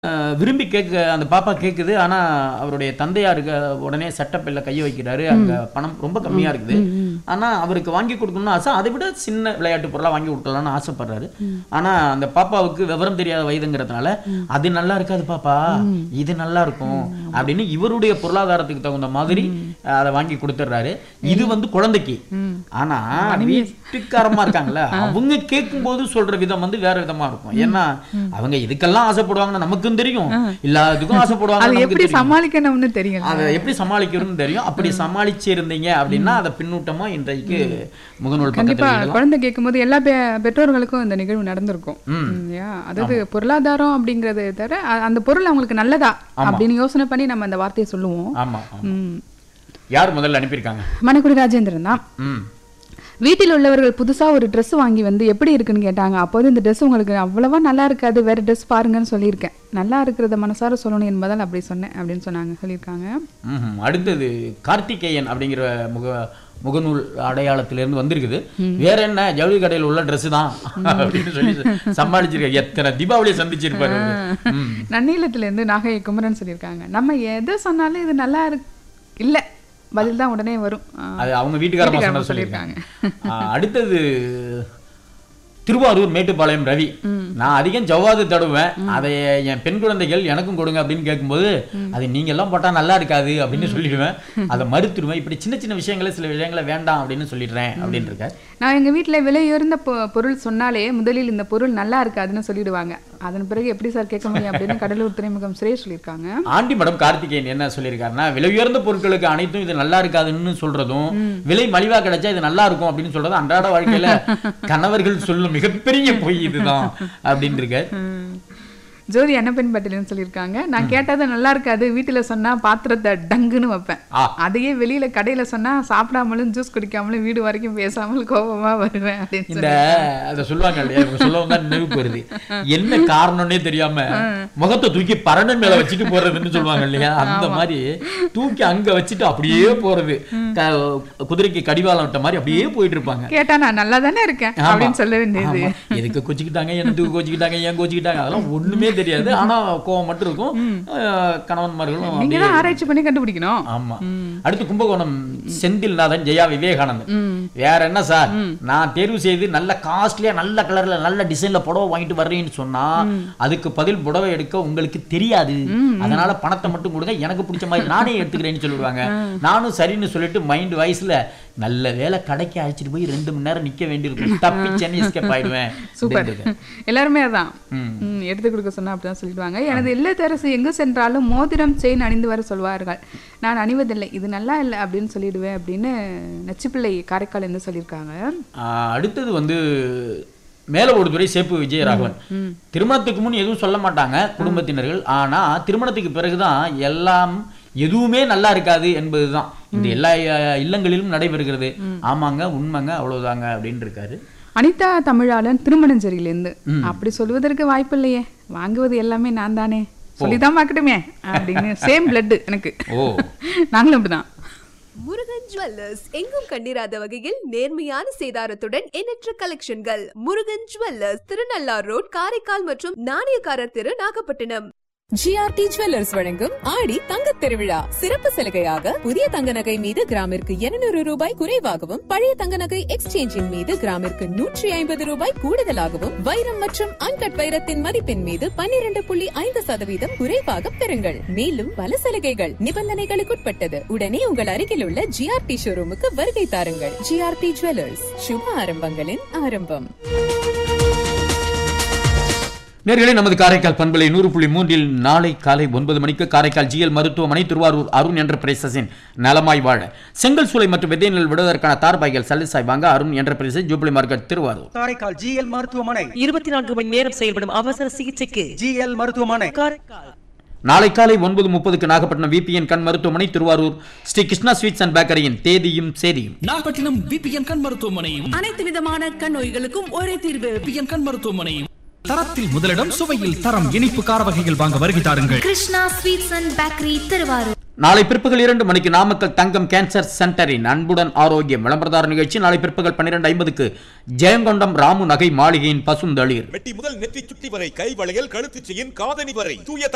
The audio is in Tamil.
அஹ், விரும்பி கேட்க அந்த பாப்பா கேட்குது ஆனா அவருடைய தந்தையாருக்கு உடனே சட்டப்பில்ல கைய வைக்கிறாரு அங்க பணம் ரொம்ப கம்மியா இருக்குது ஆனா அவருக்கு வாங்கி கொடுக்கணும்னு ஆசை அதை விட சின்ன விளையாட்டு பொருளா வாங்கி கொடுக்கலாம்னு ஆசைப்படுறாரு ஆனா அந்த பாப்பாவுக்கு விவரம் தெரியாத வயதுங்கிறதுனால அது நல்லா இருக்காது பாப்பா இது நல்லா இருக்கும் அப்படின்னு இவருடைய பொருளாதாரத்துக்கு தகுந்த மாதிரி அஹ், அதை வாங்கி கொடுத்துட்றாரு இது வந்து குழந்தைக்கு ஆனா வீட்டுக்காரமா இருக்காங்கல்ல அவங்க கேட்கும்போது சொல்ற விதம் வந்து வேற விதமா இருக்கும் ஏன்னா அவங்க இதுக்கெல்லாம் ஆசைப்படுவாங்கன்னு நமக்கும் தெரியும் எல்லாத்துக்கும் அது ஆசைப்படுவாங்க நமக்கு எப்படி தெரியும் சமாளிக்கணும்னு தெரியல அதை எப்படி சமாளிக்கணும்னு தெரியும் அப்படி சமாளிச்சு இருந்தீங்க அப்படின்னா அதை பின்னூட்டமா இன்றைக்கு முகநூல் கண்டிப்பா பக்கத்துல எழுதலாம். குழந்தை கேட்கும்போது எல்லா பெ- பெற்றோர்களுக்கும் இந்த நிகழ்வு நடந்திருக்கும் இல்லையா அதாவது பொருளாதாரம் அப்படிங்கறத தவிர அ- அந்த பொருள் அவங்களுக்கு நல்லதா அப்படின்னு யோசனை பண்ணி நம்ம அந்த வார்த்தையை சொல்லுவோம் ஆமா ஆமா. ம். யார் முதல்ல அனுப்பியிருக்காங்க மணக்குடி ராஜேந்திரன் தான் ம் வீட்டில் உள்ளவர்கள் புதுசா ஒரு Dress வாங்கி வந்து எப்படி இருக்குன்னு கேட்டாங்க அப்போது இந்த Dress உங்களுக்கு அவ்வளவா நல்லா இருக்காது வேற Dress பாருங்கன்னு சொல்லியிருக்கேன் நல்லா இருக்கிறத மனசார சொல்லணும் என்பதால் அப்படி சொன்னேன் அப்படின்னு சொன்னாங்க சொல்லியிருக்காங்க ம்ஹும். அடுத்தது கார்த்திகேயன் அப்படிங்கிற முக முகநூல் அடையாளத்திலிருந்து வந்திருக்குது வேற என்ன ஜவுளி கடையில் உள்ள Dress தான் அப்படின்னு சொல்லி சமாளிச்சிருக்க எத்தனை தீபாவளியை சந்திச்சிருப்பாரு அவரு. ம். நன்னீளத்துல இருந்து நாகை குமரன் சொல்லியிருக்காங்க நம்ம எதை சொன்னாலும் இது நல்லா இருக்கு இல்ல பதில் தான் உடனே வரும் ஆ, அது அவங்க வீட்டுக்காரமா வீட்டுக்காரமா சொன்னது சொல்லியிருக்காங்க ஆ, அடுத்தது திருவாரூர் மேட்டுப்பாளையம் ரவி நான் அதிகம் ஜவ்வாது தடுவேன் அதை என் பெண் குழந்தைகள் எனக்கும் கொடுங்க அப்படின்னு கேட்கும்போது அது நீங்க எல்லாம் போட்டா நல்லா இருக்காது அப்படின்னு சொல்லிடுவேன் அதை மறுத்துடுவேன் இப்படி சின்ன சின்ன விஷயங்களை சில விஷயங்களை வேண்டாம் அப்படின்னு சொல்லிடுறேன் அப்படின்னு இருக்கார் நான் எங்க வீட்ல விலை உயர்ந்த பொ- பொருள் சொன்னாலே முதலில் இந்த பொருள் நல்லா இருக்காதுன்னு சொல்லிடுவாங்க அதன் பிறகு எப்படி சார் கேட்க முடியும் அப்படின்னு கடலூர் துறைமுகம் சுரேஷ் சொல்லியிருக்காங்க ஆண்டி மேடம் கார்த்திகேயன் என்ன சொல்லியிருக்காருன்னா விலை உயர்ந்த பொருட்களுக்கு அனைத்தும் இது நல்லா இருக்காதுன்னு சொல்றதும் விலை மலிவா கிடைச்சா இது நல்லா இருக்கும் அப்படின்னு சொல்றதும் அன்றாட வாழ்க்கையில கணவர்கள் சொல்லும் மிகப்பெரிய பொய் இதுதான் அப்படின்னு இருக்கார் ம். ஜோதி அன்னப்பெண் பட்டியல்னு சொல்லியிருக்காங்க நான் கேட்டது நல்லா இருக்காது வீட்டுல சொன்னா பாத்திரத்தை டங்குன்னு வைப்பேன் ஆ. அதையே வெளியில கடையில சொன்னா சாப்பிடாமலும் ஜூஸ் குடிக்காமலும் வீடு வரைக்கும் பேசாமல் கோபமா வருவேன் அப்படின்னு இந்த அத சொல்லுவாங்க இல்லையா இவங்க சொல்லவும் தான் நினைவுக்கு வருது என்ன காரணம்னே தெரியாம முகத்தை தூக்கி பரண மேல வச்சுட்டு போறதுன்னு சொல்லுவாங்க இல்லையா அந்த மாதிரி தூக்கி அங்க வச்சுட்டு அப்படியே போறது க- குதிரைக்கு கடிவாளம் விட்ட மாதிரி அப்படியே போயிட்டு இருப்பாங்க கேட்டா நான் நல்லா தானே இருக்கேன் ஆமா. அப்படின்னு சொல்ல வேண்டியது ஆமா. எதுக்கு கோச்சிக்கிட்டாங்க என்னத்துக்கு கோச்சிக்கிட்டாங்க ஏன் கோச்சிக்கிட்டாங்க அதெல்லாம் ஒண்ணுமே தெரியாது ஆனா கோவம் மட்டும் இருக்கும் அஹ் கணவன்மார்களும் நீங்க அப்படியே தான் ஆராய்ச்சி பண்ணி கண்டுபிடிக்கணும் ஆமா அடுத்து கும்பகோணம் செந்தில்நாதன் ஜெயா விவேகானந்தன் வேற என்ன சார் நான் தேர்வு செய்து நல்ல காஸ்ட்லியா நல்ல கலர்ல நல்ல டிசைன்ல புடவை வாங்கிட்டு வர்றேன்னு சொன்னா அதுக்கு பதில் புடவை எடுக்க உங்களுக்கு தெரியாது அதனால பணத்தை மட்டும் கொடுங்க எனக்கு பிடிச்ச மாதிரி நானே எடுத்துக்கிறேன்னு சொல்லிடுவாங்க நானும் சரின்னு சொல்லிட்டு மைண்ட் வாய்ஸ்ல நல்ல வேலை கடைக்கு அழைச்சிட்டு போய் ரெண்டு மணி நேரம் நிக்க வேண்டியிருக்கும் தப்பி சென்னை எஸ்கேப் ஆயிடுவேன் சூப்பர் அப்படின்றது. எல்லாருமே அதான் ம், எடுத்து கொடுக்க சொன்னா அப்படிதான் சொல்லிடுவாங்க எனது இல்லத்தரசு எங்கு சென்றாலும் மோதிரம் செயின் அணிந்து வர சொல்வார்கள் நான் அணிவதில்லை இது நல்லா இல்லை அப்படின்னு சொல்லிடுவேன் அப்படின்னு நச்சுப்பிள்ளை காரைக்கால் இருந்து சொல்லியிருக்காங்க ஆஹ் அடுத்தது வந்து மேல ஓடுதுறை சேப்பு விஜயராகவன் திருமணத்துக்கு முன் எதுவும் சொல்ல மாட்டாங்க குடும்பத்தினர்கள் ஆனா திருமணத்துக்கு பிறகுதான் எல்லாம் எதுவுமே நல்லா இருக்காது என்பதுதான் இந்த எல்லா அஹ், இல்லங்களிலும் நடைபெறுகிறது ஆமாங்க உண்மைங்க அவ்வளவுதாங்க அப்படின்னு இருக்காரு அனிதா தமிழாளன் திருமணஞ்சேரியிலேருந்து அப்படி சொல்வதற்கு வாய்ப்பு இல்லையே வாங்குவது எல்லாமே நான் தானே சொல்லிதான் பார்க்கட்டுமே அப்படின்னு சேம் பிளட் எனக்கு ஓ நாங்களும் அப்படிதான் முருகன் ஜுவல்லர்ஸ் எங்கும் கண்டிராத வகையில் நேர்மையான சேதாரத்துடன் எண்ணற்ற கலெக்ஷன்கள் முருகன் ஜுவல்லர்ஸ் திருநள்ளார் ரோட் காரைக்கால் மற்றும் நாணயக்காரர் தெரு நாகப்பட்டினம் ஜிஆர்டி ஜுவல்லர்ஸ் வழங்கும் ஆடி தங்கத் திருவிழா சிறப்பு சலுகையாக புதிய தங்க நகை மீது கிராமிற்கு 200 ரூபாய் குறைவாகவும் பழைய தங்க நகை எக்ஸ்சேஞ்சின் மீது கிராமிற்கு நூற்றி ஐம்பது ரூபாய் கூடுதலாகவும் வைரம் மற்றும் அன்கட் வைரத்தின் மதிப்பின் மீது 12.5% புள்ளி ஐந்து சதவீதம் குறைவாக பெறுங்கள் மேலும் பல சலுகைகள் நிபந்தனைகளுக்குட்பட்டது உடனே உங்கள் அருகில் உள்ள ஜிஆர்டி ஷோரூமுக்கு வருகை தாருங்கள் ஜிஆர்டி ஜுவல்லர்ஸ் சுப ஆரம்பங்களின் ஆரம்பம் நேர்களே நமது காரைக்கால் பண்பலை நூறு புள்ளி மூன்றில் நாளை காலை ஒன்பது மணிக்கு காரைக்கால் ஜிஎல் மருத்துவமனை திருவாரூர் அருண் என்டர்பிரைசஸின் நலமாய் வாழ செங்கல் சூளை மற்றும் விதை நெல் விடுவதற்கான தார்பாய்கள் சல்லிசாய் வாங்க Arun enterprises jubilee market Thiruvarur Karaikal G L மருத்துவமனை இருபத்தி நான்கு மணி நேரம் செயல்படும் அவசர சிகிச்சைக்கு ஜிஎல் மருத்துவமனை காரைக்கால் நாளை காலை ஒன்பது முப்பதுக்கு நாகப்பட்டினம் விபிஎன் கண் மருத்துவமனை திருவாரூர் ஸ்ரீ கிருஷ்ணா ஸ்வீட்ஸ் அண்ட் பேக்கரியின் தேதியும் சேதியும் நாகப்பட்டினம் பிபிஎன் கண் மருத்துவமனையும் அனைத்து விதமான கண் நோய்களுக்கும் ஒரே தீர்வு பிபிஎன் கண் மருத்துவமனையும் தரத்தில் முதலிடம் சுவையில் தரம் இனிப்பு கார வகைகள் வாங்க வருகை தாருங்கள் Krishna sweets and bakery Thiruvarur நாளை பிற்பகல் இரண்டு மணிக்கு நாமக்கல் தங்கம் கேன்சர் சென்டரின் அன்புடன் ஆரோக்கியம் விளம்பரதார நிகழ்ச்சி நாளை பிற்பகல் பன்னிரண்டு ஐம்பதுக்கு ஜெயங்கொண்டம் ராமு நகை மாளிகையின் பசுந்தளிர் மெட்டி முதல் நெற்றி சுட்டி வரை கை வளையல் கழுத்துச் செயின் காதணி வரை தூய